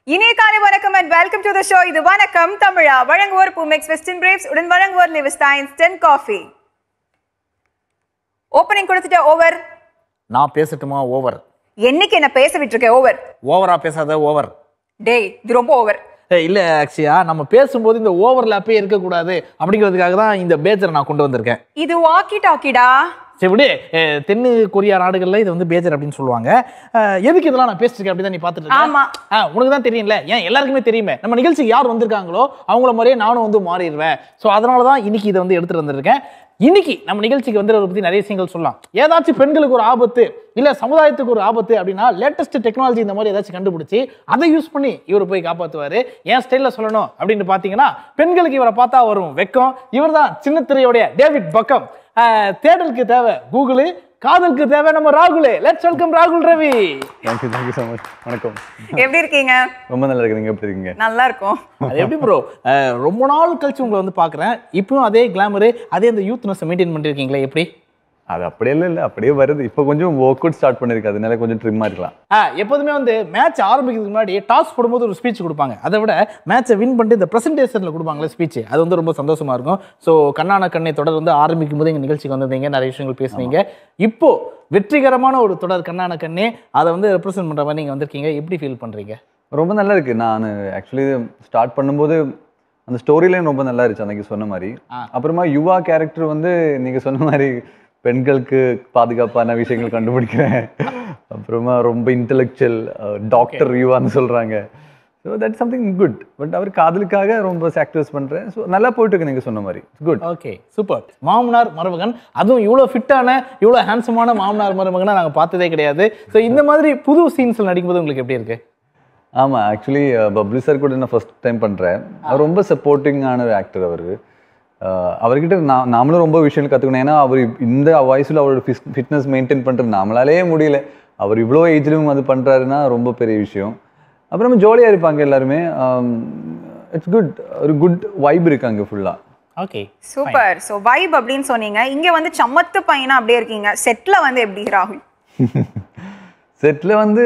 இனிய காலை வணக்கம் and welcome to the show இது வணக்கம் தமிழா வழங்குவோர் பூமெக்ஸ் வெஸ்டர்ன் பிரேவ்ஸ் உடன் வழங்குவோர் லிவிஸ்டைன்ஸ் டென் காஃபி ஓப்பனிங் கொடுத்துட்ட ஓவர் நான் பேசட்டுமா ஓவர் என்னைக்கு என்ன பேச விட்டுருக்கேன் ஓவர் ஓவரா பேசாத ஓவர் டேய் இது ரொம்ப ஓவர் இல்ல ஆக்சுவலா நம்ம பேசும்போது இந்த ஓவர்லாப்பே இருக்கக்கூடாது அப்படிங்கிறதுக்காக தான் இந்த பேஜரை நான் கொண்டு வந்திருக்கேன் இது வாக்கி டாக்கிடா சரி விடு அஹ், தென்னு கொரியா நாடுகள்ல இது வந்து பேஜர் அப்படின்னு சொல்லுவாங்க அஹ், எதுக்கு இதெல்லாம் நான் பேசிட்டு இருக்கேன் அப்படி நீ பார்த்துட்டு இருக்க? ஆமா. ஆ, உனக்கு தான் தெரியும்ல ஏன் எல்லாருக்குமே தெரியுமே நம்ம நிகழ்ச்சிக்கு யார் வந்திருக்காங்களோ அவங்கள மாதிரியே நானும் வந்து மாறிடுவேன் ஸோ அதனால தான் இன்னைக்கு இதை வந்து எடுத்துட்டு வந்திருக்கேன் இன்னைக்கு நம்ம நிகழ்ச்சிக்கு வந்து இதை பத்தி நிறைய விஷயங்கள் சொல்லலாம் ஏதாச்சும் பெண்களுக்கு ஒரு ஆபத்து இல்ல சமுதாயத்துக்கு ஒரு ஆபத்து அப்படின்னா லேட்டஸ்ட் டெக்னாலஜி இந்த மாதிரி ஏதாச்சும் கண்டுபிடிச்சி அதை யூஸ் பண்ணி இவர் போய் காப்பாத்துவாரு என் ஸ்டைல்ல சொல்லணும் அப்படின்னு பாத்தீங்கன்னா பெண்களுக்கு இவரை பார்த்தா வரும் வெக்கம் இவர் தான் சின்ன திரையுடைய டேவிட் பக்கம் ஆஹ், தேடலுக்கு தேவை கூகுளு காதலுக்கு தேவை நம்ம ராகுல் லெட்ஸ் வெல்கம் ராகுல் Ravi thank you thank you so much வணக்கம் எப்படி இருக்கீங்க ரொம்ப நல்லா இருக்கு நீங்க எப்படி இருக்கீங்க நல்லா இருக்கும் அது எப்படி ப்ரோ ரொம்ப நாள் கழிச்சு உங்களை வந்து பார்க்குறேன் இப்பவும் அதே கிளாமரு அதே அந்த யூத்னஸ் மெயின்டைன் பண்ணிருக்கீங்களே எப்படி அது அப்படியே இல்லை இல்லை அப்படியே வருது இப்போ கொஞ்சம் ஒர்க் அவுட் ஸ்டார்ட் பண்ணிருக்கு அதனால கொஞ்சம் ட்ரிம்மாக இருக்கலாம் ஆ எப்போதுமே வந்து மேட்ச் ஆரம்பிக்கிறதுக்கு முன்னாடி டாஸ் போடும்போது ஒரு ஸ்பீச் கொடுப்பாங்க அதை விட மேட்சை வின் பண்ணிட்டு இந்த ப்ரெசன்டேஷனில் கொடுப்பாங்களே ஸ்பீச் அது வந்து ரொம்ப சந்தோஷமா இருக்கும் ஸோ கண்ணான கண்ணை தொடர் வந்து ஆரம்பிக்கும் போது எங்கள் நிகழ்ச்சிக்கு வந்திருந்தீங்க நிறைய விஷயங்கள் பேசுனீங்க இப்போ வெற்றிகரமான ஒரு தொடர் கண்ணான கண்ணே அதை வந்து ரெப்ரசென்ட் பண்ணுற மாதிரி நீங்கள் வந்திருக்கீங்க எப்படி ஃபீல் பண்ணுறீங்க ரொம்ப நல்லா இருக்கு நான் ஆக்சுவலி ஸ்டார்ட் பண்ணும்போது அந்த ஸ்டோரி லைன் ரொம்ப நல்லா இருந்துச்சு அன்னைக்கு சொன்ன மாதிரி ஆ. அப்புறமா யுவா கேரக்டர் வந்து நீங்க சொன்ன மாதிரி பெண்களுக்கு பாதுகாப்பான விஷயங்கள் கண்டுபிடிக்கிறேன் அப்புறமா ரொம்ப இன்டெலெக்சுவல் டாக்டர் யுவான்னு சொல்றாங்க so that something good but அவர் காதலுக்காக ரொம்ப சாக்ரிஃபைஸ் பண்றேன் ஸோ நல்லா போயிட்டு இருக்கு நீங்க சொன்ன மாதிரி குட் ஓகே சூப்பர் மாமனார் மருமகன் அதுவும் இவ்வளோ ஃபிட்டான இவ்வளோ ஹேண்ட்ஸமான மாமனார் மருமகனை நாங்கள் பார்த்ததே கிடையாது ஸோ இந்த மாதிரி புது சீன்ஸில் நடிக்கும்போது உங்களுக்கு எப்படி இருக்கு ஆமா ஆக்சுவலி பப்ளி சார் கூட நான் ஃபர்ஸ்ட் டைம் பண்றேன் அவர் ரொம்ப சப்போர்ட்டிங்கான ஒரு ஆக்டர் அவர் அவர்கிட்ட நான் நாமளும் ரொம்ப விஷயங்கள் கற்றுக்கணும் ஏன்னா அவர் இந்த வயசுல அவரோட ஃபிட்னஸ் மெயின்டைன் பண்றது நம்மளாலே முடியல அவர் இவ்வளோ ஏஜ்லையும் அது பண்றாருன்னா ரொம்ப பெரிய விஷயம் அப்புறமா ஜாலியாக இருப்பாங்க எல்லாருமே இட்ஸ் குட் ஒரு குட் வைப் இருக்கு அங்கே ஃபுல்லாக ஓகே சூப்பர் ஸோ வைப் அப்படின்னு சொன்னீங்க இங்க வந்து சமத்து பையனா அப்படியே இருக்கீங்க செட்ல வந்து எப்படி ராகுல் செட்டில் வந்து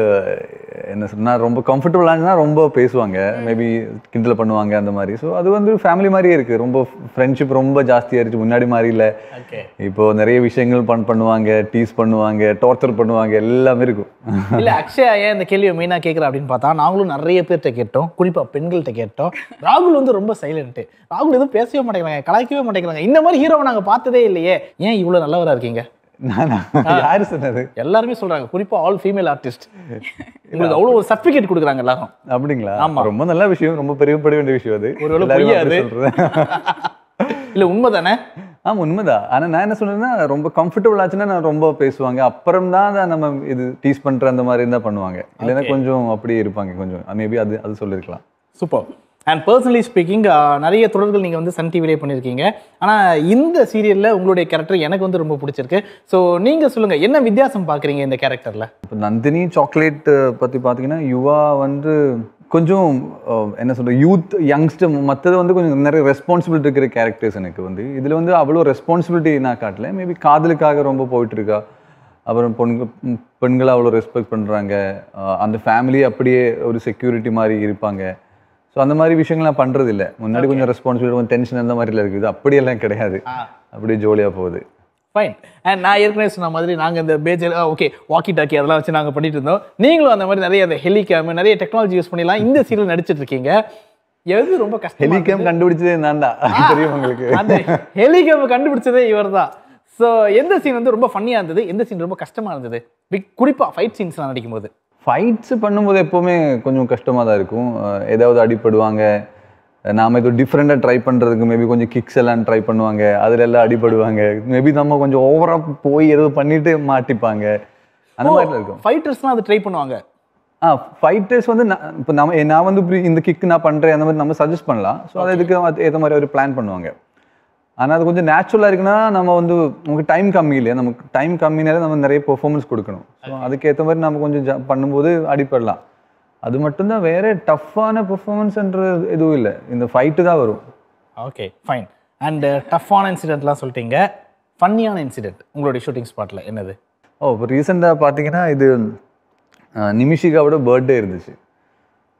என்ன சொன்னா ரொம்ப கம்ஃபர்டபுளானா ரொம்ப பேசுவாங்க மேபி கிண்டல் பண்ணுவாங்க அந்த மாதிரி ஸோ அது வந்து ஃபேமிலி மாதிரியே இருக்கு ரொம்ப ஃப்ரெண்ட்ஷிப் ரொம்ப ஜாஸ்தியாக இருந்துச்சு முன்னாடி மாதிரி இல்லை ஓகே இப்போ நிறைய விஷயங்கள் பண் பண்ணுவாங்க டீஸ் பண்ணுவாங்க டார்ச்சர் பண்ணுவாங்க எல்லாமே இருக்கும் இல்ல அக்ஷயா ஏன் இந்த கேள்வியை மெயினாக கேட்குறேன் அப்படின்னு பார்த்தா நாங்களும் நிறைய பேர்கிட்ட கேட்டோம் குறிப்பா பெண்கள்கிட்ட கேட்டோம் ராகுல் வந்து ரொம்ப சைலண்ட் ராகுல் எதுவும் பேசவே மாட்டேங்கிறாங்க கலாய்க்கவே மாட்டேங்கிறாங்க இந்த மாதிரி ஹீரோவை நாங்க பார்த்ததே இல்லையே ஏன் இவ்வளவு நல்லவரா இருக்கீங்க நானா யாரு சொன்னது எல்லாருமே சொல்றாங்க குறிப்பா ஆல் ஃபீமேல் ஆர்டிஸ்ட் உங்களுக்கு அவ்வளவு ஒரு சர்டிஃபிகேட் கொடுக்குறாங்க எல்லாரும் அப்படிங்களா ஆமா. ரொம்ப நல்ல விஷயம் ரொம்ப பெருமைப்பட வேண்டிய விஷயம் அது ஒருவேளை எல்லாருமே பொய்யா அப்படி அது? சொல்றேன் இல்ல உண்மைதானே ஆமா உண்மைதான் ஆனா நான் என்ன சொல்றேன்னா ரொம்ப கம்ஃபர்டபுள் ஆச்சுன்னா நான் ரொம்ப பேசுவாங்க அப்புறம் தான் அதை நம்ம இது டீஸ் பண்ற அந்த மாதிரி தான் பண்ணுவாங்க இல்லைன்னா Okay. கொஞ்சம் அப்படியே இருப்பாங்க கொஞ்சம் மேபி அது அது சொல்லிருக்கலாம் சூப்பர் அண்ட் பர்சனலி ஸ்பீக்கிங் நிறைய தொடர்கள் நீங்கள் வந்து சன் டிவிலே பண்ணியிருக்கீங்க ஆனால் இந்த சீரியலில் உங்களுடைய கேரக்டர் எனக்கு வந்து ரொம்ப பிடிச்சிருக்கு ஸோ நீங்கள் சொல்லுங்கள் என்ன வித்தியாசம் பார்க்குறீங்க இந்த கேரக்டரில் இப்போ நந்தினி சாக்லேட் பத்தி பாத்தீங்கன்னா யுவா வந்து கொஞ்சம் அஹ், என்ன சொல்ற யூத் யங்ஸ்டர் மற்றது வந்து கொஞ்சம் நிறைய ரெஸ்பான்சிபிலிட்டி இருக்கிற கேரக்டர்ஸ் எனக்கு வந்து இதுல வந்து அவ்வளோ ரெஸ்பான்சிபிலிட்டி நான் காட்டல மேபி காதலுக்காக ரொம்ப போயிட்டு இருக்கா அப்புறம் பொண்கு ம், பெண்களை அவ்வளோ ரெஸ்பெக்ட் பண்றாங்க அஹ், அந்த ஃபேமிலி அப்படியே ஒரு செக்யூரிட்டி மாதிரி இருப்பாங்க ஸோ அந்த மாதிரி விஷயங்கள் நான் பண்றது இல்ல முன்னாடி கொஞ்சம் ரெஸ்பான்சிபிலிட்டி கொஞ்சம் டென்ஷன் அந்த மாதிரிலாம் இருக்குது அப்படியெல்லாம் கிடையாது அப்படியே ஜோலியா போகுது ஃபைன் அண்ட் நான் ஏற்கனவே சொன்ன மாதிரி நாங்கள் இந்த பேஜர் ஓகே வாக்கி டாக்கி அதெல்லாம் வச்சு நாங்கள் பண்ணிட்டு இருந்தோம் நீங்களும் அந்த மாதிரி நிறைய அந்த ஹெலிகேம் நிறைய டெக்னாலஜி யூஸ் பண்ணிலாம் இந்த சீரியல் நடிச்சிட்டு இருக்கீங்க எது ரொம்ப கஷ்டம் ஹெலிகேம் கண்டுபிடிச்சதே நான் தான் தெரியும் உங்களுக்கு அந்த ஹெலிகேம் கண்டுபிடிச்சதே இவர் தான் ஸோ எந்த சீன் வந்து ரொம்ப ஃபன்னியாக இருந்தது எந்த சீன் ரொம்ப கஷ்டமா இருந்தது பிக் குறிப்பாக ஃபைட் சீன்ஸ்லாம் நடிக்கும்போது ஃபைட்ஸ் பண்ணும்போது எப்போவுமே கொஞ்சம் கஷ்டமாக தான் இருக்கும் அஹ் ஏதாவது அடிபடுவாங்க நாம ஏதோ டிஃப்ரெண்டாக ட்ரை பண்ணுறதுக்கு மேபி கொஞ்சம் கிக்ஸ் எல்லாம் ட்ரை பண்ணுவாங்க அதில் எல்லாம் அடிபடுவாங்க மேபி நம்ம கொஞ்சம் ஓவராக போய் ஏதோ பண்ணிட்டு மாட்டிப்பாங்க அந்த மாதிரிலாம் இருக்கும் ஃபைட்டர்ஸ்லாம் அது ட்ரை பண்ணுவாங்க ஆ ஃபைட்டர்ஸ் வந்து நான் இப்போ நம்ம நான் வந்து இப்படி இந்த கிக் நான் பண்ணுறேன் அந்த மாதிரி நம்ம சஜஸ்ட் பண்ணலாம் ஸோ அது இதுக்கு அது ஏற்ற மாதிரி ஒரு பிளான் பண்ணுவாங்க ஆனால் அது கொஞ்சம் நேச்சுரலாக இருக்குன்னா நம்ம வந்து நமக்கு டைம் கம்மி இல்லையா நமக்கு டைம் கம்மினாலே நம்ம நிறைய பெர்ஃபார்மன்ஸ் கொடுக்கணும் ஸோ அதுக்கேற்ற மாதிரி நம்ம கொஞ்சம் ஜ- பண்ணும்போது அடிப்படலாம் அது மட்டும்தான் வேற டஃப்பான பெர்ஃபார்மன்ஸ்ன்ற எதுவும் இல்லை இந்த ஃபைட்டு தான் வரும் ஓகே ஃபைன் அண்ட் டஃப்பான இன்சிடென்ட்லாம் சொல்லிட்டீங்க ஃபன்னியான இன்சிடென்ட் உங்களுடைய ஷூட்டிங் ஸ்பாட்டில் என்னது ஓ இப்போ ரீசெண்டாக பார்த்தீங்கன்னா இது அஹ், நிமிஷிகாவோட பர்த்டே இருந்துச்சு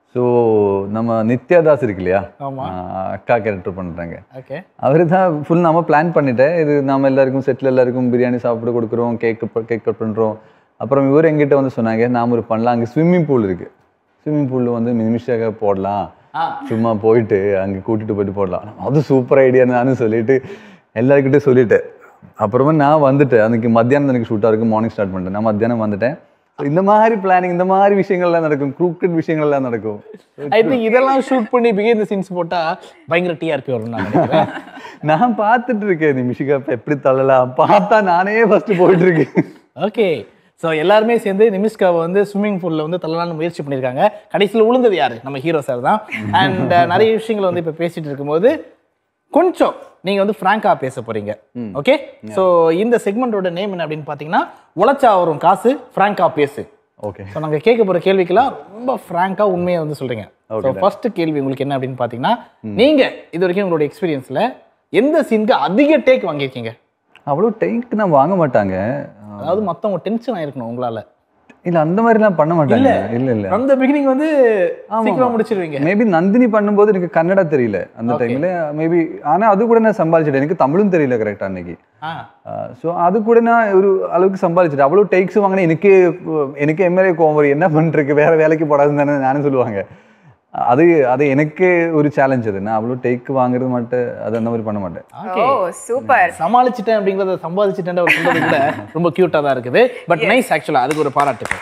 ஸோ நம்ம நித்யாதாஸ் இருக்கு இல்லையா ஆமா. ஆஹ் அக்கா கேரக்டர் பண்ணுறாங்க ஓகே அவர் தான் ஃபுல் நம்ம பிளான் பண்ணிட்டேன் இது நாம எல்லாருக்கும் செட்டில் எல்லாருக்கும் பிரியாணி சாப்பிட கொடுக்குறோம் கேக் கேக் கட் பண்ணுறோம் அப்புறம் இவர் எங்கிட்ட வந்து சொன்னாங்க நாம ஒரு பண்ணலாம் அங்கே ஸ்விம்மிங் பூல் இருக்கு ஸ்விம்மிங் பூலில் வந்து நிமிஷாக போடலாம் ஆ. சும்மா போயிட்டு அங்கே கூட்டிட்டு போயிட்டு போடலாம் அது சூப்பர் ஐடியா நானும் சொல்லிட்டு எல்லாருக்கிட்டே சொல்லிட்டேன் அப்புறமா நான் வந்துட்டேன் அன்னைக்கு மத்தியானம் எனக்கு ஷூட்டாக இருக்கும் மார்னிங் ஸ்டார்ட் பண்ணிட்டேன் நான் மத்தியானம் வந்துட்டேன் So இந்த மாதிரி பிளானிங் இந்த மாதிரி விஷயங்கள்லாம் நடக்கும் குரூக்கட் விஷயங்கள்லாம் நடக்கும் ஐ திங்க் இதெல்லாம் ஷூட் பண்ணி பிகின் சீன்ஸ் போட்டா பயங்கர டிஆர்பி வரும் நான் நினைக்கிறேன் நான் பார்த்துட்டு இருக்கேன் நிமிஷிகா இப்ப எப்படி தள்ளலாம் பார்த்தா நானே ஃபர்ஸ்ட் போயிட்டு இருக்கேன் ஓகே ஸோ எல்லாருமே சேர்ந்து நிமிஷ்காவை வந்து ஸ்விம்மிங் பூலில் வந்து தள்ளலாம்னு முயற்சி பண்ணியிருக்காங்க கடைசியில் விழுந்தது யாரு நம்ம ஹீரோ சார் தான் அண்ட் நிறைய விஷயங்களை வந்து இப்போ பேசிட்டு இருக்கும்போது கொஞ்சம் நீங்கள் வந்து ஃப்ராங்காக பேச போறீங்க ஓகே ஸோ இந்த செக்மெண்டோட நேம் என்ன அப்படின்னு பார்த்தீங்கன்னா உழைச்சா வரும் காசு ஃப்ராங்காக பேசு ஓகே ஸோ நாங்கள் கேட்க போகிற கேள்விக்கெல்லாம் ரொம்ப ஃப்ராங்காக உண்மையை வந்து சொல்கிறீங்க ஸோ ஃபர்ஸ்ட் கேள்வி உங்களுக்கு என்ன அப்படின்னு பார்த்தீங்கன்னா நீங்கள் இது வரைக்கும் உங்களோட எக்ஸ்பீரியன்ஸில் எந்த சீனுக்கு அதிக டேக் வாங்கியிருக்கீங்க அவ்வளோ டைக்கு நான் வாங்க மாட்டாங்க அதாவது மற்றவங்க டென்ஷன் ஆயிருக்கணும் உங்களால் இல்ல அந்த மாதிரிலாம் பண்ண மாட்டாங்க இல்ல இல்ல அந்த பிகினிங் வந்து சீக்கிரமா முடிச்சிருவீங்க மேபி நந்தினி பண்ணும்போது எனக்கு கன்னடா தெரியல அந்த டைம்ல மேபி ஆனா அது கூட நான் சம்பாதிச்சிட்டேன் எனக்கு தமிழும் தெரியல கரெக்டா அன்னைக்கு ஆ ஸோ அது கூட நான் ஒரு அளவுக்கு சம்பாதிச்சிட்டேன் அவ்வளோ டேக்ஸ் வாங்கினா எனக்கே எனக்கு எம்எல்ஏ கோவம் வரும் என்ன பண்ணிருக்கு வேற வேலைக்கு போடாதுன்னு தானே நானும் சொல்லுவாங்க அது அது எனக்கே ஒரு சேலஞ்ச் அது நான் அவ்வளோ டேக் வாங்குறது மட்டும் அது அந்த மாதிரி பண்ண மாட்டேன் ஓகே ஓ சூப்பர் சமாளிச்சிட்டேன் அப்படிங்கறத சம்பாதிச்சிட்டேன் ஒரு சொல்றது கூட ரொம்ப கியூட்டா தான் இருக்குது பட் நைஸ் ஆக்சுவலா அதுக்கு ஒரு பாராட்டுகள்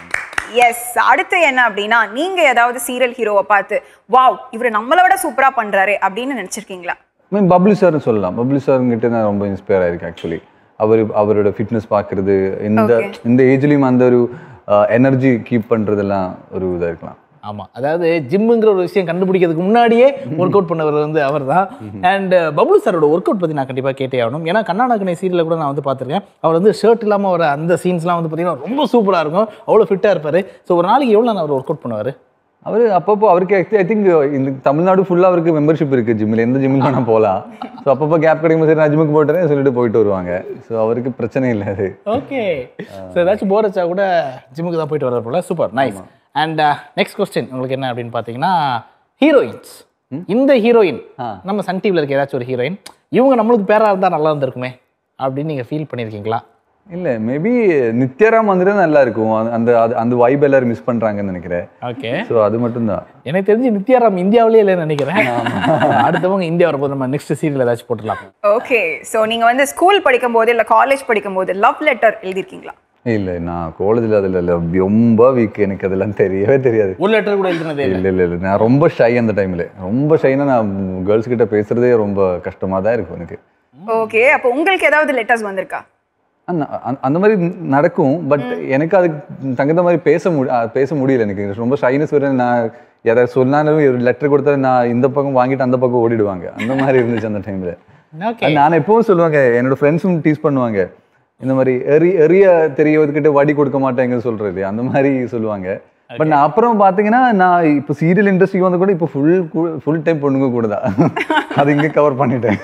எஸ் அடுத்து என்ன அப்படின்னா நீங்க ஏதாவது சீரியல் ஹீரோவை பார்த்து வாவ் இவர் நம்மளை விட சூப்பரா பண்றாரு அப்படின்னு நினைச்சிருக்கீங்களா மீன் பப்ளு சார்னு சொல்லலாம் பப்ளு சார்ங்கிட்ட நான் ரொம்ப இன்ஸ்பயர் ஆயிருக்கேன் ஆக்சுவலி அவர் அவரோட ஃபிட்னஸ் பார்க்கறது இந்த இந்த ஏஜ்லேயும் அந்த ஒரு எனர்ஜி கீப் பண்ணுறதெல்லாம் ஒரு இதாக இருக்கலாம் ஆமா அதாவது ஜிம்முங்கிற ஒரு விஷயம் கண்டுபிடிக்கிறதுக்கு முன்னாடியே ஒர்க் அவுட் பண்ணவர் வந்து அவர் தான் அண்ட் பப்ளு சாரோட ஒர்க் அவுட் பத்தி நான் கண்டிப்பா கேட்டே ஆகணும் ஏன்னா கண்ணாடக்கணை சீரியல்ல கூட நான் வந்து பார்த்திருக்கேன் அவர் வந்து ஷர்ட் இல்லாம வர அந்த சீன்ஸ்லாம் வந்து பார்த்தீங்கன்னா ரொம்ப சூப்பரா இருக்கும் அவ்வளோ ஃபிட்டா இருப்பாரு ஸோ ஒரு நாளைக்கு எவ்வளோ நான் அவர் ஒர்க் அவுட் பண்ணுவாரு அவர் அப்பப்போ அவருக்கு ஐ திங்க் இந்த தமிழ்நாடு ஃபுல்லாக அவருக்கு மெம்பர்ஷிப் இருக்குது ஜிம்மில் எந்த ஜிம்மில் வேணால் போகலாம் ஸோ அப்பப்போ கேப் கிடைக்கும் சரி நான் ஜிம்முக்கு போட்டுறேன் சொல்லிட்டு போயிட்டு வருவாங்க ஸோ அவருக்கு பிரச்சனை இல்லை அது ஓகே ஸோ ஏதாச்சும் போர் வச்சா கூட ஜிம்முக்கு தான் போயிட்டு வர்றது போல super nice and next question உங்களுக்கு என்ன அப்படின்னு பார்த்தீங்கன்னா ஹீரோயின்ஸ் இந்த ஹீரோயின் நம்ம சன் டிவியில் இருக்க ஏதாச்சும் ஒரு ஹீரோயின் இவங்க நம்மளுக்கு பேரா இருந்தால் நல்லா இருந்திருக்குமே அப்படின்னு நீங்கள் ஃபீல் பண்ணியிருக்கீங்களா இல்லை மேபி நித்யாராம் வந்துட்டு நல்லா இருக்கும் அந்த- அந்த அது- அந்த வைப் எல்லாரும் மிஸ் பண்ணுறாங்கன்னு நினைக்கிறேன் ஓகே ஸோ அது மட்டும்தான் எனக்கு தெரிஞ்சு நித்யாராம் இந்தியாவிலே இல்லைன்னு நினைக்கிறேன் அடுத்தவங்க இந்தியா வரப்போது நம்ம நெக்ஸ்ட் சீரியல் ஏதாச்சும் போட்டுடலாம் ஓகே ஸோ நீங்க வந்து ஸ்கூல் படிக்கும் போது இல்ல காலேஜ் படிக்கும் போது லவ் லெட்டர் எழுதிருக்கீங்களா இல்லை நான் காலேஜில் அதில் இல்லை ரொம்ப வீக் எனக்கு அதெல்லாம் தெரியவே தெரியாது ஒரு லெட்டர் கூட எழுதுனதே இல்லை இல்லை இல்லை இல்லை நான் ரொம்ப ஷை அந்த டைமில் ரொம்ப ஷைனா நான் கேர்ள்ஸ் கிட்ட பேசுறதே ரொம்ப கஷ்டமாக தான் இருக்கும் எனக்கு ஓகே அப்போ உங்களுக்கு ஏதாவது லெட்டர்ஸ் வந்திருக்கா அந்த அந்த- அந்த மாதிரி நடக்கும் பட் எனக்கு அதுக்கு தகுந்த மாதிரி பேச முடி அஹ் பேச முடியல எனக்கு ரொம்ப ஷைனஸ் வர நான் யாராவது சொன்னாலும் ஒரு லெட்டர் கொடுத்தா நான் இந்த பக்கம் வாங்கிட்டு அந்த பக்கம் ஓடிடுவாங்க அந்த மாதிரி இருந்துச்சு அந்த டைமில் ஓகே நான் எப்பவும் சொல்லுவாங்க என்னோட ஃப்ரெண்ட்ஸும் டீஸ் பண்ணுவாங்க இந்த மாதிரி எரி எரிய தெரியவதுக்கிட்ட வடி கொடுக்க மாட்டேங்க சொல்றது அந்த மாதிரி சொல்லுவாங்க பட் நான் அப்புறம் பார்த்தீங்கன்னா நான் இப்போ சீரியல் இண்டஸ்ட்ரிக்கு வந்து கூட இப்போ ஃபுல் ஃபுல் டைம் பொண்ணுங்க கூட தான் அது இங்கே கவர் பண்ணிட்டேன்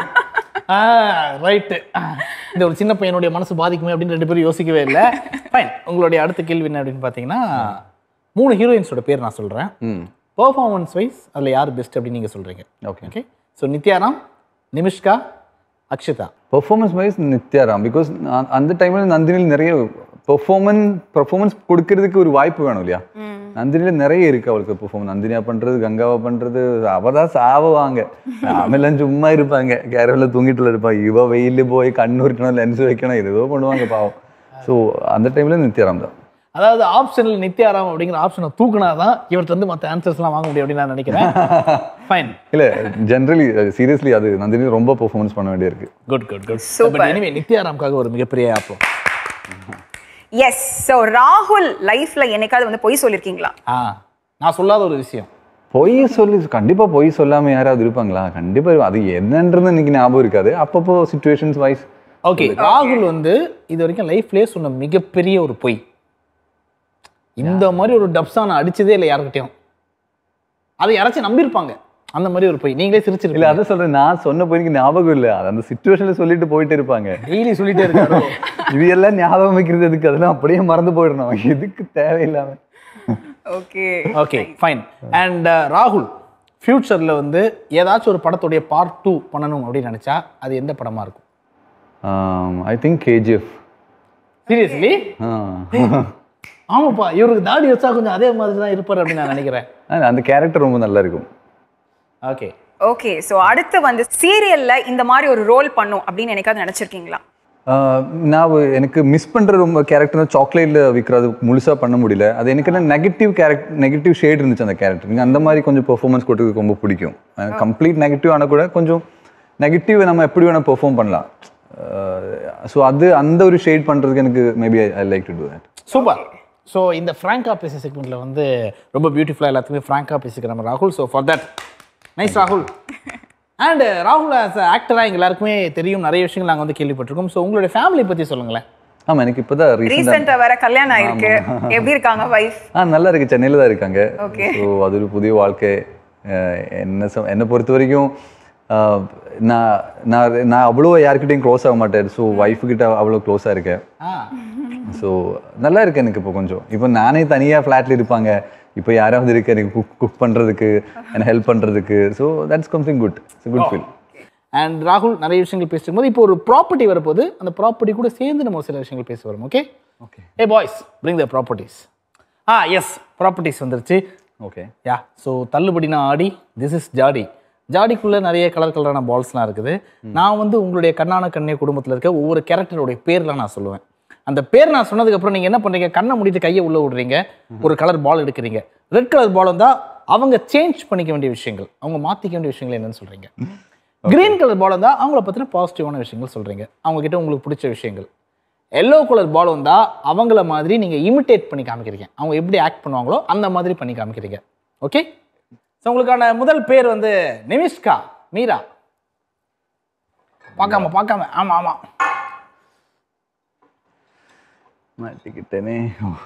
ஆ ரைட்டு இந்த ஒரு சின்ன பையனுடைய மனசு பாதிக்குமே அப்படின்னு ரெண்டு பேரும் யோசிக்கவே இல்லை ஃபைன் உங்களுடைய அடுத்த கேள்வி என்ன அப்படின்னு பார்த்தீங்கன்னா மூணு ஹீரோயின்ஸோட பேர் நான் சொல்கிறேன் ம் பெர்ஃபார்மன்ஸ் வைஸ் அதில் யார் பெஸ்ட் அப்படின்னு நீங்கள் சொல்கிறீங்க okay okay so Nithyaram Nimishka Akshitha performance wise Nithyaram because அந்த டைமில் நந்தினியில் நிறைய பெர்ஃபார்மன் பெர்ஃபார்மன்ஸ் கொடுக்கறதுக்கு ஒரு வாய்ப்பு வேணும் இல்லையா நந்தினியில் நிறைய இருக்கு அவளுக்கு பெர்ஃபார்மன்ஸ் நந்தினியா பண்றது கங்காவா பண்றது அவ தான் சாவுவாங்க நாமெல்லாம் சும்மா இருப்பாங்க கேரவில் தூங்கிட்டுல இருப்பாங்க இவ வெயில போய் கண்ணு உரிக்கணும் லென்ஸ் வைக்கணும் ஏதோ பண்ணுவாங்க பாவம் ஸோ அந்த டைம்ல நித்யாராம் தான் அதாவது ஆப்ஷனில் நித்யாராம் அப்படிங்கிற ஆப்ஷனை தூக்குனா தான் இவர்கிட்ட இருந்து மற்ற ஆன்சர்ஸ்லாம் வாங்க முடியும் அப்படின்னு நான் நினைக்கிறேன் ஃபைன் இல்ல ஜென்ரலி சீரியஸ்லி அது நந்தினி ரொம்ப பெர்ஃபார்மன்ஸ் பண்ண வேண்டியிருக்கு good good good Super. But anyway நித்யாராம்காக ஒரு மிகப்பெரிய ஆப்பம் எஸ் ஸோ ராகுல் லைஃப்ல என்னைக்காவது வந்து பொய் சொல்லியிருக்கீங்களா ஆ நான் சொல்லாத ஒரு விஷயம் பொய் சொல்லி கண்டிப்பா பொய் சொல்லாம யாராவது இருப்பாங்களா கண்டிப்பா இருக்கும். அது என்னன்றது இன்னைக்கு ஞாபகம் இருக்காது அப்பப்போ சுச்சுவேஷன்ஸ் வைஸ் ஓகே ராகுல் வந்து இது வரைக்கும் லைஃப்லயே சொன்ன மிகப்பெரிய ஒரு பொய் இந்த மாதிரி ஒரு டப்ஸா நான் அடிச்சதே இல்லை யாருக்கிட்டையும் அதை யாராச்சும் நம்பியிருப்பாங்க அந்த மாதிரி ஒரு பொய் நீங்களே இல்ல சிரிச்சிருக்கீங்க அதான் சொல்றேன் நான் சொன்ன பொய்க்கு ஞாபகம் இல்ல அது அந்த சுச்சுவேஷன்ல சொல்லிட்டு போயிட்டு இருப்பாங்க டெய்லி சொல்லிட்டே இருக்காரு இது எல்லாம் ஞாபகம் வைக்கிறது எதுக்கு அதெல்லாம் அப்படியே மறந்து போயிடணும் எதுக்கு தேவையில்லாம ஓகே ஓகே ஃபைன் அண்ட் ராகுல் ஃபியூச்சரில் வந்து ஏதாச்சும் ஒரு படத்துடைய பார்ட் டூ பண்ணணும் அப்படின்னு நினச்சா அது எந்த படமாக இருக்கும் ஐ திங்க் கேஜிஎஃப் சீரியஸ்லி ஆமாப்பா இவருக்கு தாடி வச்சா கொஞ்சம் அதே மாதிரி தான் இருப்பார் அப்படின்னு நான் நினைக்கிறேன் அந்த கேரக்டர் ரொம்ப நல்லா இருக்கும் ஓகே ஓகே ஸோ அடுத்து வந்து சீரியல்ல இந்த மாதிரி ஒரு ரோல் பண்ணும் அப்படின்னு எனக்காவது நினைச்சிருக்கீங்களா ஆஹ் நான் ஒரு- எனக்கு மிஸ் பண்ற ரொம்ப கேரக்டர் சாக்லேட்ல விற்கிறது முழுசா பண்ண முடியல அது எனக்கு என்ன நெகட்டிவ் கேரக்டர் நெகட்டிவ் ஷேட் இருந்துச்சு அந்த கேரக்டர் அந்த மாதிரி கொஞ்சம் பெர்ஃபார்மன்ஸ் கொடுத்ததுக்கு ரொம்ப பிடிக்கும் கம்ப்ளீட் நெகட்டிவ் ஆனால் கூட கொஞ்சம் நெகட்டிவ் நம்ம எப்படி வேணா பெர்ஃபார்ம் பண்ணலாம் ஸோ அது அந்த ஒரு ஷேட் பண்றதுக்கு எனக்கு maybe I like to do that super so இந்த ஃப்ராங்கா பேசி செக்மெண்ட்டில் வந்து ரொம்ப பியூட்டிஃபுல்லாக எல்லாத்துக்குமே ஃப்ராங்கா பேசிக்கிற நம்ம ராகுல் ஸோ ஃபார் தட் நைஸ் ராகுல் அண்ட் ராகுல் ஆஸ் ஆக்டராக எங்க எல்லாருக்குமே தெரியும் நிறைய விஷயங்கள் நாங்கள் வந்து கேள்விப்பட்டிருக்கோம் ஸோ உங்களுடைய ஃபேமிலி பற்றி சொல்லுங்களேன் ஆமா எனக்கு இப்போதான் ரீசெண்டாக ரீசெண்டா வேற கல்யாணம் ஆயிருக்கு எப்படி இருக்காங்க வைஃப் ஆ நல்லா இருக்கு சென்னையில் தான் இருக்காங்க Okay. ஸோ அது ஒரு புதிய வாழ்க்கை அஹ் என்ன சொ- என்னை பொறுத்த வரைக்கும் அஹ், நான் நான் நான் அவ்வளோ யார்கிட்டயும் க்ளோஸ் ஆக மாட்டேன் ஸோ ஒய்ஃபு கிட்ட அவ்வளோ க்ளோஸாக இருக்கேன் ஆ ஸோ நல்லா இருக்கு எனக்கு இப்போ கொஞ்சம் இப்போ நானே தனியாக ஃப்ளாட்டில் இருப்பாங்க இப்போ யாராவது இருக்கு எனக்கு குக் குக் பண்ணுறதுக்கு எனக்கு ஹெல்ப் பண்ணுறதுக்கு so that's something good it's good feel and ராகுல் நிறைய விஷயங்கள் பேசிட்டு போது இப்போ ஒரு ப்ராப்பர்ட்டி வரப்போது அந்த ப்ராப்பர்ட்டி கூட சேர்ந்து நம்ம ஒரு சில விஷயங்கள் பேச வரும் okay okay hey boys bring the properties ஆ எஸ் ப்ராப்பர்ட்டிஸ் வந்துருச்சு ஓகே யா ஸோ தள்ளுபடினா ஆடி திஸ் இஸ் ஜாடி ஜாடிக்குள்ளே நிறைய கலர் கலரான பால்ஸ்லாம் இருக்குது நான் வந்து உங்களுடைய கண்ணான கண்ணே குடும்பத்தில் இருக்க ஒவ்வொரு கேரக்டருடைய பேர்லாம் நான் சொல்லுவேன் அந்த பேர் நான் சொன்னதுக்கப்புறம் நீங்கள் என்ன பண்ணுறீங்க கண்ணை மூடிட்டு கையை உள்ளே விடுறீங்க ஒரு கலர் பால் எடுக்கிறீங்க ரெட் கலர் பால் வந்தால் அவங்க சேஞ்ச் பண்ணிக்க வேண்டிய விஷயங்கள் அவங்க மாற்றிக்க வேண்டிய விஷயங்கள் என்னன்னு சொல்கிறீங்க கிரீன் கலர் பால் வந்தால் அவங்கள பற்றின பாசிட்டிவான விஷயங்கள் சொல்கிறீங்க அவங்க கிட்ட உங்களுக்கு பிடிச்ச விஷயங்கள் எல்லோ கலர் பால் வந்தால் அவங்கள மாதிரி நீங்கள் இமிட்டேட் பண்ணி காமிக்கிறீங்க அவங்க எப்படி ஆக்ட் பண்ணுவாங்களோ அந்த மாதிரி பண்ணி காமிக்கிறீங்க ஓகே ஸோ உங்களுக்கான முதல் பேர் வந்து நிமிஷ்கா மீரா பார்க்காம பார்க்காம ஆமாம் ஆமாம் மாட்டிக்கிட்டேனே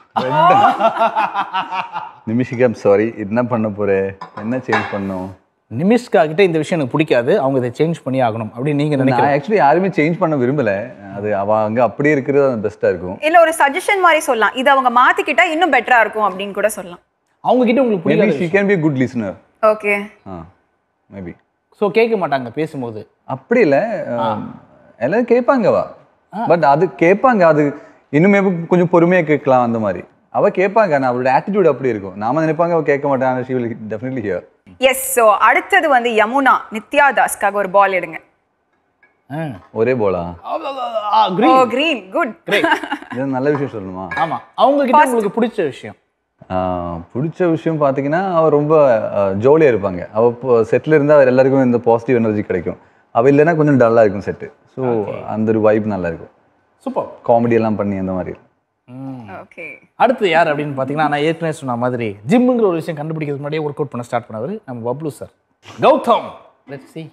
நிமிஷிகம் சாரி என்ன பண்ண போறேன் என்ன சேஞ்ச் பண்ணும் நிமிஷ்கா கிட்ட இந்த விஷயம் எனக்கு பிடிக்காது அவங்க இதை சேஞ்ச் பண்ணி ஆகணும் அப்படின்னு நீங்கள் நான் நினைக்கிறேன் ஆக்சுவலி யாருமே சேஞ்ச் பண்ண விரும்பல அது அவ அங்க அப்படியே இருக்கிறது பெஸ்டா இருக்கும் இல்ல ஒரு சஜஷன் மாதிரி சொல்லலாம் இது அவங்க மாத்திக்கிட்டா இன்னும் பெட்டரா இருக்கும் அப்படின்னு கூட சொல்லலாம் அவங்க கிட்ட உங்களுக்கு மேபி பிடிக்காது she can be good listener okay ஆ மேபி ஸோ கேட்க மாட்டாங்க பேசும்போது அப்படி இல்ல அஹ், எல்லாரும் கேட்பாங்கவா பட் அது கேட்பாங்க அது இன்னுமே கொஞ்சம் பொறுமையா கேட்கலாம் அந்த மாதிரி அவ கேட்பாங்க ஆனா அவளோட ஆட்டிடியூட் அப்படி இருக்கும் நாம நினைப்பாங்க அவ கேட்க மாட்டாங்க she will definitely hear yes so அடுத்தது வந்து யமுனா நித்யா தாஸ்க்காக ஒரு பால் எடுங்க ஒரே போலா ஓ கிரீன் கிரீன் குட் இது நல்ல விஷயம் சொல்லணுமா ஆமா அவங்க கிட்ட உங்களுக்கு பிடிச்ச விஷயம் ஆஹ் பிடிச்ச விஷயம் பார்த்தீங்கன்னா அவ ரொம்ப ஜோலியாக இருப்பாங்க அவள் இப்போ செட்டில் இருந்தால் எல்லாருக்கும் இந்த பாசிட்டிவ் எனர்ஜி கிடைக்கும் அவள் இல்லைன்னா கொஞ்சம் டல்லாக இருக்கும் செட்டு ஸோ அந்த ஒரு வைப் நல்லா இருக்கும் சூப்பர் காமெடி எல்லாம் பண்ணி அந்த மாதிரி ஓகே அடுத்து யார் அப்படின்னு பார்த்தீங்கன்னா நான் ஏற்கனவே சொன்ன மாதிரி ஜிம்முங்கிற ஒரு விஷயம் கண்டுபிடிக்கிறதுக்கு முன்னாடியே ஒர்க் அவுட் பண்ண ஸ்டார்ட் பண்ணவர் நம்ம Bablu sir Gautham let's see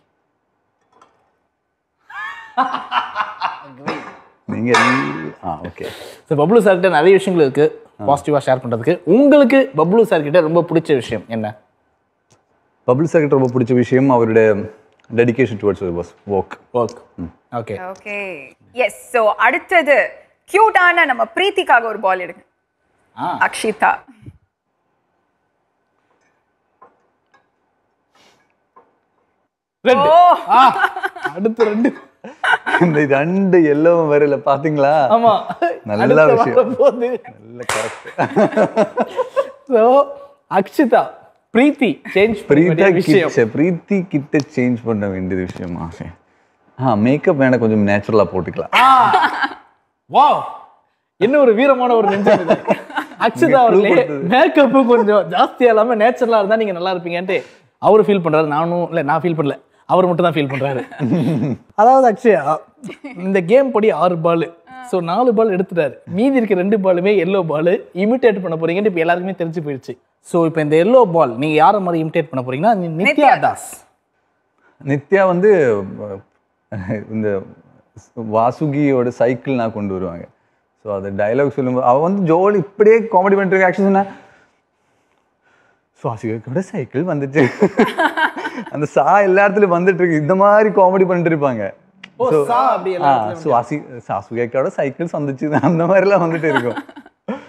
நீங்கள் ஆ ஓகே ஸோ பப்ளு சார்கிட்ட நிறைய விஷயங்கள் இருக்கு பாசிட்டிவாக ஷேர் பண்ணுறதுக்கு உங்களுக்கு பப்ளு சார் கிட்ட ரொம்ப பிடிச்ச விஷயம் என்ன பப்ளிக் செக்ரட்டரி ரொம்ப பிடிச்ச விஷயம் அவருடைய dedication towards work work okay okay yes so அடுத்தது கியூட்டான நம்ம பிரீத்திக்காக ஒரு பால் எடுங்க ஆ அக்ஷிதா ரெண்டு ஓ ஆ அடுத்து ரெண்டு இந்த ரெண்டு எல்லோவும் வரல பார்த்தீங்களா ஆமா நல்ல அடுத்து விஷயம். வரப்போகுது. நல்ல correct So, Akshitha Preethi change Preetha விஷயம் கிட்ட பிரீத்தி கிட்ட சேஞ்ச் பண்ண வேண்டியது விஷயமா ஆ மேக்கப் வேணா கொஞ்சம் நேச்சுரலாக போட்டுக்கலாம் வா என்ன ஒரு வீரமான ஒரு நெஞ்சம் இது அக்ஷதா அவர்களே மேக்கப் கொஞ்சம் ஜாஸ்தியா இல்லாம நேச்சுரலா இருந்தா நீங்க நல்லா இருப்பீங்கன்ட்டு அவரு ஃபீல் பண்றாரு நானும் இல்ல நான் ஃபீல் பண்ணல அவர் மட்டும் தான் ஃபீல் பண்றாரு அதாவது அக்ஷயா இந்த கேம் படி ஆறு பால் ஸோ நாலு பால் எடுத்துட்டாரு மீதி இருக்க ரெண்டு பாலுமே எல்லோ பால் இமிட்டேட் பண்ண போறீங்கன்னு இப்போ எல்லாருக்குமே தெரிஞ்சு போயிடுச்சு ஸோ இப்போ இந்த எல்லோ பால் நீங்க யாரை மாதிரி இமிட்டேட் பண்ண போறீங்கன்னா நி- நித்யா நித்யா தாஸ் நித்யா வந்து அஹ், இந்த வாசுகியோட சைக்கிள் நான் கொண்டு வருவாங்க ஸோ அது டைலாக் சொல்லும்போது அவள் வந்து ஜோலி இப்படியே காமெடி பண்ணிட்டு இருக்க ஆக்சுவலி சொன்னா சுவாசிகோட சைக்கிள் வந்துச்சு அந்த சா எல்லா இடத்துலயும் வந்துட்டு இருக்கு இந்த மாதிரி காமெடி பண்ணிட்டு இருப்பாங்க ஓ, சா அப்படி எல்லா இடத்துலயும் சுவாசி சாசுகேக்கோட சைக்கிள்ஸ் வந்துச்சு அந்த மாதிரிலாம் வந்துட்டு இருக்கும் ஸோ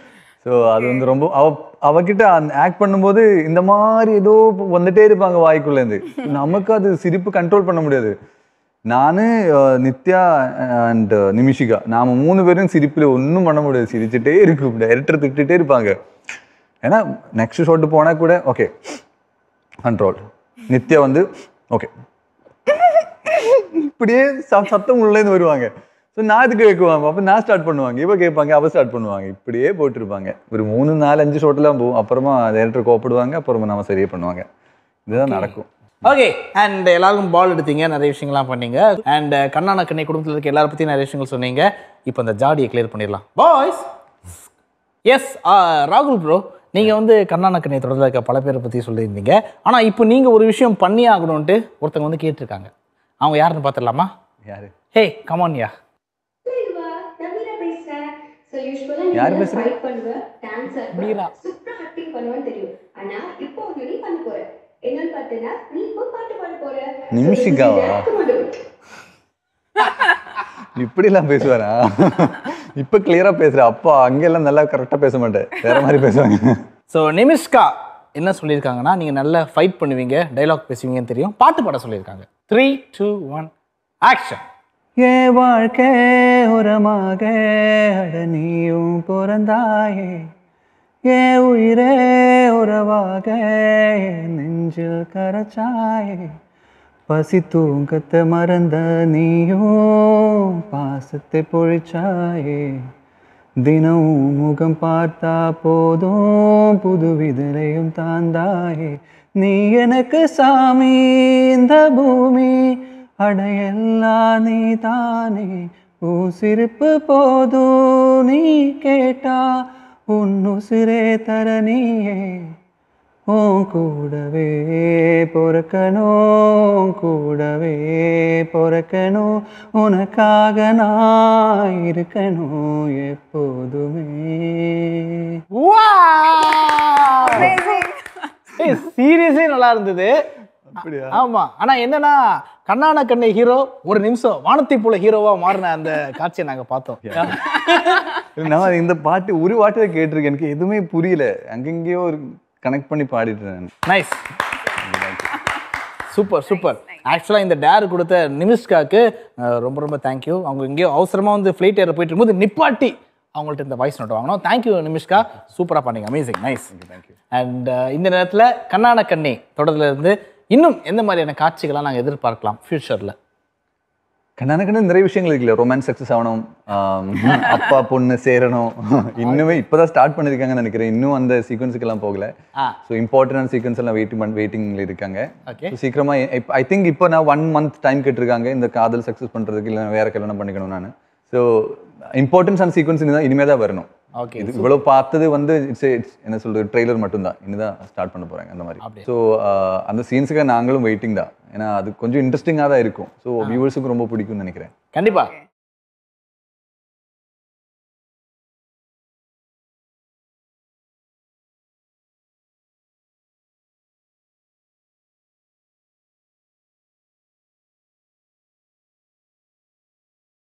ஸோ அது வந்து ரொம்ப அவ அவகிட்ட அந்த ஆக்ட் பண்ணும்போது இந்த மாதிரி ஏதோ வந்துட்டே இருப்பாங்க வாய்க்குள்ளேருந்து நமக்கு அது சிரிப்பு கண்ட்ரோல் பண்ண முடியாது நான் நித்யா அண்ட் நிமிஷிகா நாம மூணு பேரும் சிரிப்பில் ஒன்றும் பண்ண முடியாது சிரிச்சுட்டே இருக்கும் டைரக்டர் திட்டுட்டே இருப்பாங்க ஏன்னா நெக்ஸ்ட் ஷாட்டு போனால் கூட ஓகே கண்ட்ரோல் நித்யா வந்து ஓகே இப்படியே ச- சத்தம் உள்ளேருந்து வருவாங்க ஸோ நான் இதுக்கு கேட்குவாங்க அப்போ நான் ஸ்டார்ட் பண்ணுவாங்க இவ கேட்பாங்க அவ ஸ்டார்ட் பண்ணுவாங்க இப்படியே போயிட்டுருப்பாங்க ஒரு மூணு நாலு அஞ்சு ஷோட்டெல்லாம் போகும் அப்புறமா டேரக்டர் கோப்படுவாங்க அப்புறமா நம்ம சரியே பண்ணுவாங்க இதுதான் நடக்கும் ஓகே அண்ட் எல்லாருக்கும் பால் எடுத்தீங்க நிறைய விஷயங்கள்லாம் பண்ணீங்க அண்ட் கண்ணான கண்ணை குடும்பத்தில் இருக்க எல்லார பற்றியும் நிறைய விஷயங்கள் சொன்னீங்க இப்போ அந்த ஜாடியை கிளியர் பண்ணிடலாம் பாய்ஸ் எஸ் ராகுல் ப்ரோ நீங்கள் வந்து கண்ணான கண்ணை தொடர்ந்து இருக்க பல பேரை பற்றி சொல்லியிருந்தீங்க ஆனால் இப்போ நீங்கள் ஒரு விஷயம் பண்ணி ஆகணும்ன்ட்டு ஒருத்தங்க வந்து கேட்டிருக்காங்க அவங்க யாருன்னு பார்த்துடலாமா யாரு ஹே கமான்யா இல்லைவா, நான் மீரா பேசுறேன். So, usually நீ யார் நல்லா பேசுறா? fight பண்ணுவ, dancer, மீரா. super acting பண்ணுவேன்னு தெரியும். ஆனா, இப்போ வந்து நீ பண்ண போற. என்னன்னு பார்த்தேன்னா, நீ இப்போ பாட்டு பாட போற. So, நிமிஷிகாவா? this is the acting. இப்படிலாம் பேசுவாரா இப்போ கிளியரா பேசுற அப்பா அங்கெல்லாம் நல்லா கரெக்டா பேச மாட்டேன் வேற மாதிரி பேசுவாங்க ஸோ நிமிஷ்கா என்ன சொல்லியிருக்காங்கன்னா நீங்கள் நல்லா ஃபைட் பண்ணுவீங்க டைலாக் பேசுவீங்கன்னு தெரியும் பாட்டு பாட சொல்லியிருக்காங்க த்ரீ டூ ஒன் ஆக்ஷன் ஏ வாழ்க்கை உரமாக அட நீயும் பிறந்தாயே ஏ உயிரே உறவாக என் நெஞ்சில் கரைச்சாயே பசி தூங்கத்தை மறந்த நீயும் பாசத்தை பொழிச்சாயே தினமும் முகம் பார்த்தா போதும் புது விதலையும் தாந்தாயே நீ எனக்கு சாமி இந்த பூமி அடையெல்லாம் நீ தானே உன் சிரிப்பு போதும் நீ கேட்டா உன் உசிரே தர நீயே உன் கூடவே பொறக்கணும் கூடவே பொறக்கணும் உனக்காக நான் இருக்கணும் எப்போதுமே சீரியஸே நல்லா இருந்தது அப்படியா ஆமா ஆனா என்னன்னா கண்ணான கண்ணை ஹீரோ ஒரு நிமிஷம் வானத்தை போல ஹீரோவா மாறின அந்த காட்சியை நாங்க பார்த்தோம் நான் இந்த பாட்டு ஒரு வாட்டி தான் கேட்டிருக்கேன் எனக்கு எதுவுமே புரியல அங்கங்கேயோ ஒரு கனெக்ட் பண்ணி பாடிட்டேன் நான் நைஸ் சூப்பர் சூப்பர் ஆக்சுவலாக இந்த டேர் கொடுத்த நிமிஷ்காக்கு அஹ், ரொம்ப ரொம்ப தேங்க்யூ அவங்க எங்கேயோ அவசரமாக வந்து ஃப்ளைட் ஏற போயிட்டு இருக்கும்போது நிப்பாட்டி அவங்கள்ட்ட இந்த வாய்ஸ் நோட் வாங்கணும் தேங்க்யூ நிமிஷ்கா சூப்பராக பண்ணீங்க அமேசிங் நைஸ் அண்ட் இந்த நேரத்தில் கண்ணான கண்ணி தொடர்ல இருந்து இன்னும் எந்த மாதிரியான காட்சிகள்லாம் நாங்கள் எதிர்பார்க்கலாம் ஃபியூச்சரில் கண்ணானக்கண்ணு நிறைய விஷயங்கள் இருக்குல்ல ரொமான்ஸ் சக்ஸஸ் ஆகணும் ஆம், அப்பா பொண்ணு சேரணும் இன்னுமே இப்போதான் ஸ்டார்ட் பண்ணிருக்காங்கன்னு நினைக்கிறேன் இன்னும் அந்த சீக்வன்ஸுக்கு எல்லாம் போகல ஆ. ஸோ இம்பார்ட்டன்ட் சீக்வன்ஸ் எல்லாம் வெயிட்டிங் பண்ண வெயிட்டிங்ல இருக்காங்க Okay. So, சீக்கிரமா ஐ திங்க் இப்போ நான் ஒன் மந்த் டைம் கேட்டிருக்காங்க இந்த காதல் சக்ஸஸ் பண்றதுக்கு இல்லை வேற கல்யாணம் பண்ணிக்கணும் நான் ஸோ இம்பார்ட்டன்ஸ் அண்ட் சீக்வன்ஸ் இனிமே தான் வரணும் Okay, இது இவ்வளவு பார்த்தது வந்து இட்ஸ் இட்ஸ் என்ன சொல்றது ட்ரெய்லர் மட்டும்தான் இனிதான் ஸ்டார்ட் பண்ண போறாங்க அந்த மாதிரி ஸோ அந்த சீன்ஸுக்கு நாங்களும் வெயிட்டிங் தான் ஏன்னா அது கொஞ்சம் இன்ட்ரெஸ்டிங்காக தான் இருக்கும் ஸோ வியூவர்ஸுக்கு ரொம்ப பிடிக்கும்னு நினைக்கிறேன் கண்டிப்பாக